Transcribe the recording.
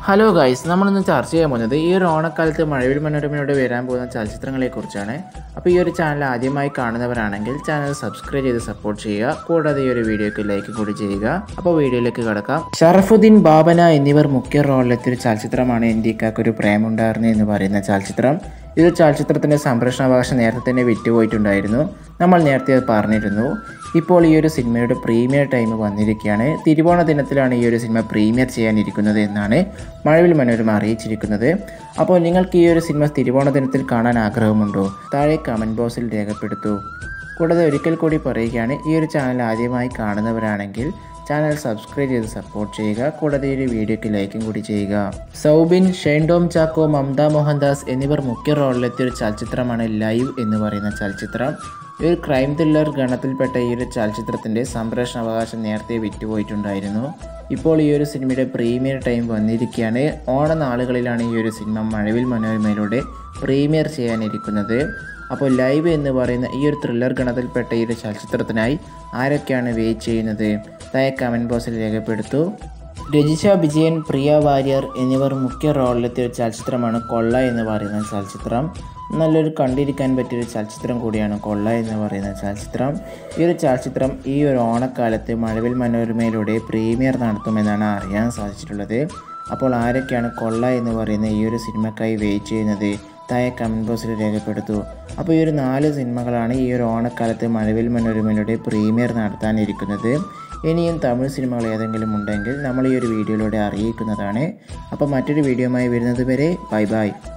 hello guys നമ്മളിന്ന് ചർച്ച ചെയ്യാൻ പോകുന്നത് ഈ ഒരു ഓണക്കാലത്ത് മഴവിൽ മനോരമയോട് വരാൻ പോകുന്ന ചലച്ചിത്രങ്ങളെക്കുറിച്ചാണ് അപ്പോൾ ഈ ഒരു ചാനൽ ആദ്യമായി കാണുന്നവരാണെങ്കിൽ ചാനൽ സബ്സ്ക്രൈബ് ചെയ്ത് സപ്പോർട്ട് ചെയ്യുക കൂടാതെ ഈ ഒരു വീഡിയോക്ക് ലൈക്ക് കൂടി ചെയ്യുക അപ്പോൾ വീഡിയോയിലേക്ക് കടക്കാം ഷറഫുദ്ദീൻ ബാബന എന്നിവർ മുഖ്യ റോളിലെത്തിയ ഒരു ചലച്ചിത്രമാണ് ഇന്ത്യക്കാർക്ക് ഒരു പ്രേമുണ്ടായിരുന്നു എന്ന് പറയുന്ന ചലച്ചിത്രം ഈ ഒരു ചലച്ചിത്രത്തിൻ്റെ സംരക്ഷണാവകാശം നേരത്തെ തന്നെ വിറ്റുപോയിട്ടുണ്ടായിരുന്നു നമ്മൾ നേരത്തെ അത് പറഞ്ഞിരുന്നു ഇപ്പോൾ ഈ ഒരു സിനിമയുടെ പ്രീമിയർ ടൈം വന്നിരിക്കുകയാണ് തിരുവോണ ദിനത്തിലാണ് ഈ ഒരു സിനിമ പ്രീമിയർ ചെയ്യാനിരിക്കുന്നത് എന്നാണ് മഴവിൽ മനോരമ അറിയിച്ചിരിക്കുന്നത് അപ്പോൾ നിങ്ങൾക്ക് ഈ ഒരു സിനിമ തിരുവോണ ദിനത്തിൽ കാണാൻ ആഗ്രഹമുണ്ടോ താഴെ കമൻറ്റ് ബോക്സിൽ രേഖപ്പെടുത്തൂ കൂടാതെ ഒരിക്കൽ കൂടി പറയുകയാണ് ഈ ഒരു ചാനൽ ആദ്യമായി കാണുന്നവരാണെങ്കിൽ ചാനൽ സബ്സ്ക്രൈബ് ചെയ്ത് സപ്പോർട്ട് ചെയ്യുക കൂടാതെ ഈ ഒരു വീഡിയോയ്ക്ക് ലൈക്കും കൂടി ചെയ്യുക സൗബിൻ ഷെയ്ൻഡോം ചാക്കോ മമത മോഹൻദാസ് എന്നിവർ മുഖ്യ റോളിലെത്തിയ ഒരു ചലച്ചിത്രമാണ് ലൈവ് എന്ന് പറയുന്ന ചലച്ചിത്രം ഈ ഒരു ക്രൈം ത്രില്ലർ ഗണത്തിൽപ്പെട്ട ഈ ഒരു ചലച്ചിത്രത്തിൻ്റെ സംരക്ഷണാവകാശം നേരത്തെ വിറ്റുപോയിട്ടുണ്ടായിരുന്നു ഇപ്പോൾ ഈ ഒരു സിനിമയുടെ പ്രീമിയർ ടൈം വന്നിരിക്കുകയാണ് ഓണനാളുകളിലാണ് ഈ ഒരു സിനിമ മഴവിൽ മനോരമയിലൂടെ പ്രീമിയർ ചെയ്യാനിരിക്കുന്നത് അപ്പോൾ ലൈവ് എന്ന് പറയുന്ന ഈ ഒരു ത്രില്ലർ ഗണത്തിൽപ്പെട്ട ഈ ഒരു ചലച്ചിത്രത്തിനായി ആരൊക്കെയാണ് വെയിറ്റ് ചെയ്യുന്നത് താഴെ കമൻറ്റ് ബോക്സിൽ രേഖപ്പെടുത്തൂ രജിഷ വിജയൻ പ്രിയ വാര്യർ എന്നിവർ മുഖ്യ റോളിലെത്തിയ ഒരു ചലച്ചിത്രമാണ് കൊള്ള എന്ന് പറയുന്ന ചലച്ചിത്രം നല്ലൊരു കണ്ടിരിക്കാൻ പറ്റിയൊരു ചലച്ചിത്രം കൂടിയാണ് കൊള്ള എന്ന് പറയുന്ന ചലച്ചിത്രം ഈ ഒരു ചലച്ചിത്രം ഈ ഒരു ഓണക്കാലത്ത് മഴവിൽ മനോരമയിലൂടെ പ്രീമിയർ നടത്തുമെന്നാണ് അറിയാൻ സാധിച്ചിട്ടുള്ളത് അപ്പോൾ ആരൊക്കെയാണ് കൊള്ള എന്ന് പറയുന്ന ഈ ഒരു സിനിമക്കായി വെയിറ്റ് ചെയ്യുന്നത് താഴെ കമൻറ്റ് ബോക്സിൽ രേഖപ്പെടുത്തൂ അപ്പോൾ ഈ ഒരു നാല് സിനിമകളാണ് ഈ ഒരു ഓണക്കാലത്ത് മഴവിൽ മനോരമയിലൂടെ പ്രീമിയർ നടത്താനിരിക്കുന്നത് ഇനിയും തമിഴ് സിനിമകൾ ഏതെങ്കിലും ഉണ്ടെങ്കിൽ നമ്മൾ ഈ ഒരു വീഡിയോയിലൂടെ അറിയിക്കുന്നതാണ് അപ്പോൾ മറ്റൊരു വീഡിയോയുമായി വരുന്നത് വരെ ബൈ ബൈ